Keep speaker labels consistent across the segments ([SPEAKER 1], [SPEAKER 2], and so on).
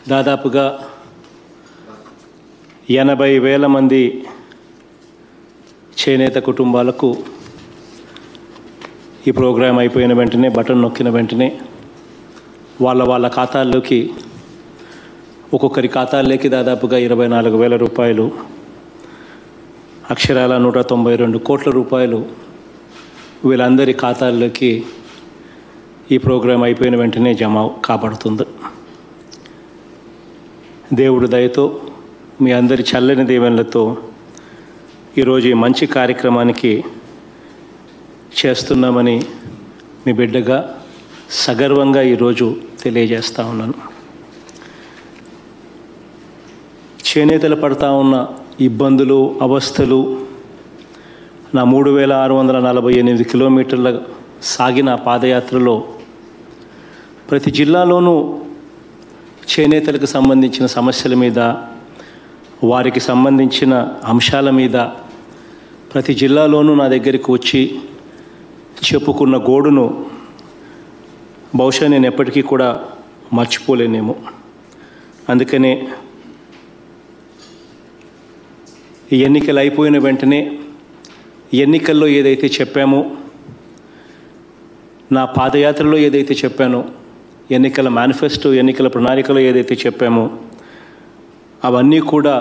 [SPEAKER 1] దాదాపుగా ఎనభై వేల మంది చేనేత కుటుంబాలకు ఈ ప్రోగ్రాం అయిపోయిన వెంటనే బటన్ నొక్కిన వెంటనే వాళ్ళ వాళ్ళ ఖాతాల్లోకి ఒక్కొక్కరి ఖాతాల్లోకి దాదాపుగా ఇరవై నాలుగు వేల రూపాయలు అక్షరాల నూట తొంభై రెండు కోట్ల రూపాయలు వీళ్ళందరి ఖాతాల్లోకి ఈ ప్రోగ్రాం అయిపోయిన వెంటనే జమ కాబడుతుంది దేవుడి దయతో మీ అందరి చల్లని దీవెనలతో ఈరోజు ఈ మంచి కార్యక్రమానికి చేస్తున్నామని మీ బిడ్డగా సగర్వంగా ఈరోజు తెలియజేస్తా ఉన్నాను చేనేతలు పడతా ఉన్న ఇబ్బందులు అవస్థలు నా మూడు వేల ఆరు వందల నలభై ఎనిమిది కిలోమీటర్ల సాగిన పాదయాత్రలో ప్రతి జిల్లాలోనూ చేనేతలకు సంబంధించిన సమస్యల మీద వారికి సంబంధించిన అంశాల మీద ప్రతి జిల్లాలోనూ నా దగ్గరికి వచ్చి చెప్పుకున్న గోడును బహుశా నేను ఎప్పటికీ కూడా మర్చిపోలేనేమో అందుకనే ఈ ఎన్నికలు అయిపోయిన వెంటనే ఎన్నికల్లో ఏదైతే చెప్పామో నా పాదయాత్రలో ఏదైతే చెప్పానో ఎన్నికల మేనిఫెస్టో ఎన్నికల ప్రణాళికలో ఏదైతే చెప్పామో అవన్నీ కూడా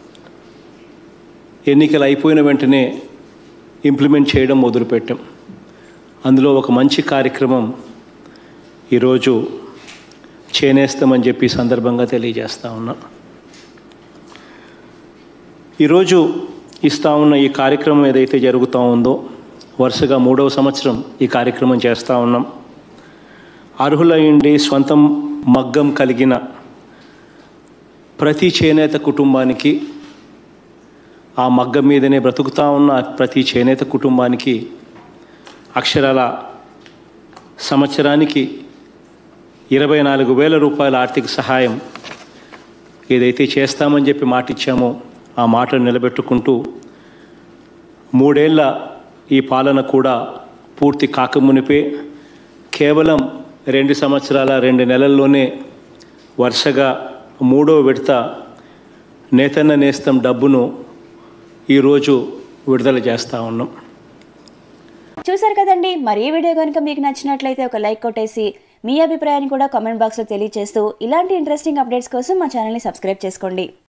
[SPEAKER 1] ఎన్నికలు అయిపోయిన వెంటనే ఇంప్లిమెంట్ చేయడం మొదలుపెట్టాం అందులో ఒక మంచి కార్యక్రమం ఈరోజు చేనేస్తామని చెప్పి ఈ సందర్భంగా తెలియజేస్తా ఉన్నా ఈరోజు ఇస్తా ఉన్న ఈ కార్యక్రమం ఏదైతే జరుగుతూ ఉందో వరుసగా మూడవ సంవత్సరం ఈ కార్యక్రమం చేస్తూ ఉన్నాం అర్హులైండి స్వంతం మగ్గం కలిగిన ప్రతి చేనేత కుటుంబానికి ఆ మగ్గం మీదనే బ్రతుకుతా ఉన్న ప్రతి చేనేత కుటుంబానికి అక్షరాల సంవత్సరానికి ఇరవై నాలుగు వేల రూపాయల ఆర్థిక సహాయం ఏదైతే చేస్తామని చెప్పి మాట ఇచ్చామో ఆ మాటను నిలబెట్టుకుంటూ మూడేళ్ల ఈ పాలన కూడా పూర్తి కాకమునిపే కేవలం రెండు సంవత్సరాల రెండు నెలల్లోనే వరుసగా మూడో విడత నేతన్న నేస్తం డబ్బును ఈరోజు విడుదల చేస్తూ ఉన్నాం
[SPEAKER 2] చూసారు కదండి మరి ఈ వీడియో కనుక మీకు నచ్చినట్లయితే ఒక లైక్ కొట్టేసి మీ అభిప్రాయాన్ని కూడా కామెంట్ బాక్స్లో తెలియజేస్తూ ఇలాంటి ఇంట్రెస్టింగ్ అప్డేట్స్ కోసం మా ఛానల్ని సబ్స్క్రైబ్ చేసుకోండి